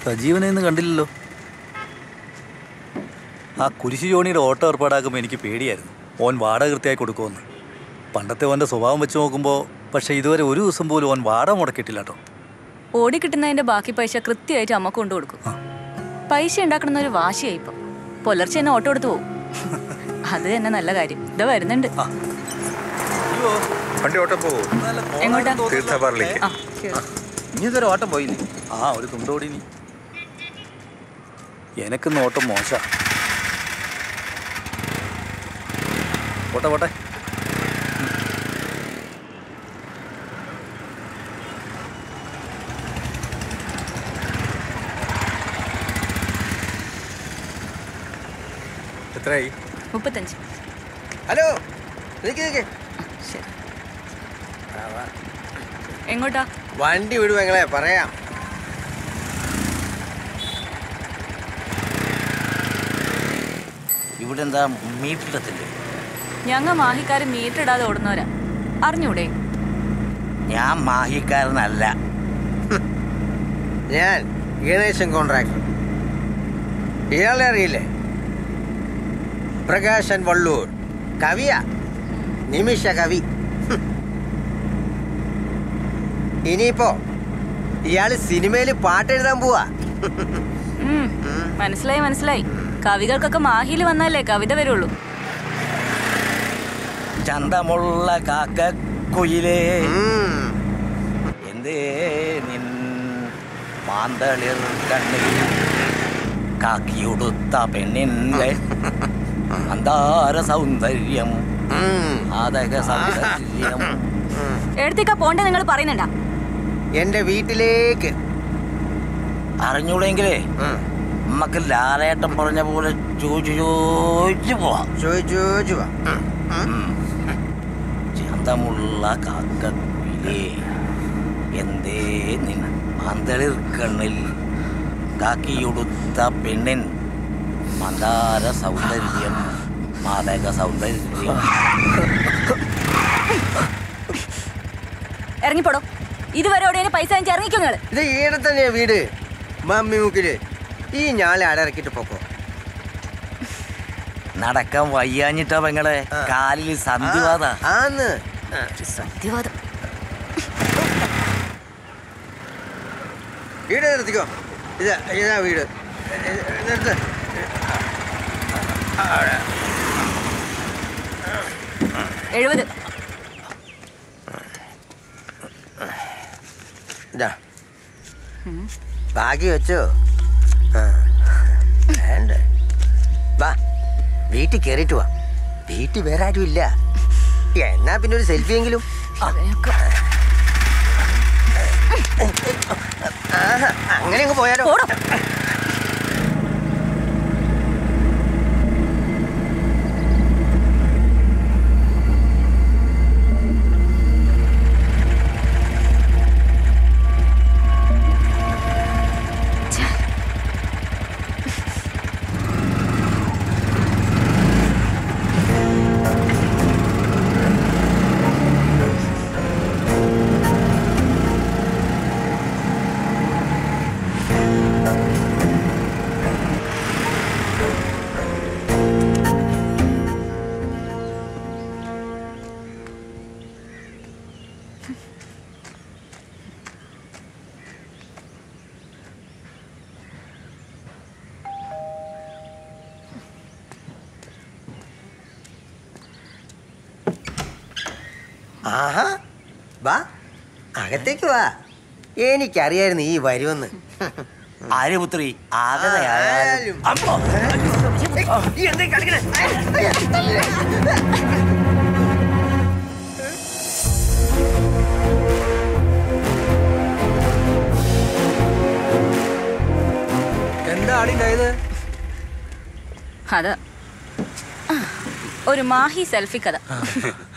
സജീവനെ ഇന്ന് കണ്ടില്ലല്ലോ ആ കുരിശു ജോണിയുടെ ഓട്ടോ ഏർപ്പാടാക്കുമ്പോൾ എനിക്ക് പേടിയായിരുന്നു ഓൻ വാടക കൃത്യമായി കൊടുക്കുമെന്ന് പണ്ടത്തെ ഓൻ്റെ സ്വഭാവം വെച്ച് നോക്കുമ്പോൾ പക്ഷേ ഇതുവരെ ഒരു ദിവസം പോലും ഓൻ വാടക മുടക്കിയിട്ടില്ല കേട്ടോ ഓടി കിട്ടുന്നതിന്റെ ബാക്കി പൈസ കൃത്യമായിട്ട് അമ്മ കൊണ്ടു കൊടുക്കും പൈസ ഉണ്ടാക്കണമെന്ന ഒരു വാശിയായി ഇപ്പൊ പുലർച്ചെ തന്നെ ഓട്ടോ എടുത്ത് പോകും അത് തന്നെ നല്ല കാര്യം ഇതാ വരുന്നുണ്ട് വണ്ടി ഓട്ടം പോകും എങ്ങോട്ടാ തീർത്ഥാപാറിലേക്ക് ആ കേറ്. ഇനി ഇതൊരു ഓട്ടം പോയില്ലേ ആ ഒരു തുണ്ടോടി നീ എനക്കിന്ന് ഓട്ടം മോശ പോട്ടെ പോട്ടെ എത്രയായി മുപ്പത്തഞ്ച് ഹലോ നിക്ക് നിക്ക് ശരി എങ്ങോട്ടാ വണ്ടി വിടുവോ നിങ്ങളെ പറയാം ഇവിടെ എന്താ മീറ്റിടത്തില്ലേ ഞങ്ങ മാഹിക്കാര് മീറ്റർ ഇടാതെ ഓടുന്നവരാ അറിഞ്ഞൂടെ ഞാൻ മാഹിക്കാരനല്ല ഞാൻ ഗണേശൻ കോൺട്രാക്ടർ ഇയാളെ അറിയില്ലേ പ്രകാശൻ വള്ളൂർ കവിയാ നിമിഷ കവി ഹും. ഇനിയിപ്പോ ഇയാള് സിനിമയിൽ പാട്ട് എഴുതാൻ പോവാ ഉം, മനസ്സിലായി മനസ്സിലായി കവികൾക്കൊക്കെ മാഹിയിൽ വന്നാലേ കവിത വരുള്ളൂ ചന്തമുള്ള കാക്കക്കുയിലേ ഉം. എന്തേ നിൻ മാന്തളിർ കണ്ണിൽ കാക്കിയുടുത്ത പെണ്ണിൻ്റെ മന്ദാര സൗന്ദര്യം ഉം. ആതക സൗന്ദര്യം എടുത്തേക്കാ പോണ്ടേ നിങ്ങൾ പറയുന്നുണ്ടാ എന്റെ വീട്ടിലേക്ക് അറിഞ്ഞൂടെങ്കിലേ ഉം. നമുക്ക് ലാലേട്ടൻ പറഞ്ഞ പോലെ ചോദിച്ചു ചോദിച്ചു പോവാം ചോദിച്ചു ചോദിച്ചു വാ. ഉം. ഉം. ചന്തമുള്ള കാക്കക്കുയിലേ എന്തേ നിൻ മാന്തളിർ കണ്ണിൽ കാക്കിയുടുത്ത പെണ്ണിൻ മന്ദാര സൗന്ദര്യം മാതക സൗന്ദര്യം ഇറങ്ങിപ്പോടോ ഇതുവരെ എവിടെയാണ് പൈസ വാങ്ങിച്ച് ഇറങ്ങിക്കോ നിങ്ങള് ഇത് ഈടെ തന്നെയാ വീട് മമ്മി മുക്കില് ഈ ഞാളെ അടയിറക്കിട്ട് പോക്കോ നടക്കാൻ വയ്യാഞ്ഞിട്ടാ പെങ്ങളെ കാലിൽ സന്ധിവാദ ആന്ന് സത്യവാദം വീട് നിർത്തിക്കോ ഇതാ ഇതാ വീട് ഇത് നിർത്ത് എഴുപത് ഇതാ ബാക്കി വെച്ചോ ആ. വേണ്ട വാ വീട്ടിൽ കയറിയിട്ട് വാ വീട്ടിൽ വേറെ ആരും ഇല്ല എന്നാ പിന്നെ ഒരു സെൽഫി എങ്കിലും അതിനൊക്കെ ആഹാ, അങ്ങനെ അങ്ങ് പോയാലോ പോടോ ആഹാ വാ അകത്തേക്ക് വാ എനിക്കറിയായിരുന്നു ഈ വരുമെന്ന് ആര്യപുത്രി ആകതയായാലും അമ്മോ ഈ എന്തേ കളിക്കണേ എന്താ ആടിണ്ടായത് അതാ ഒരു മാഹി സെൽഫി കഥ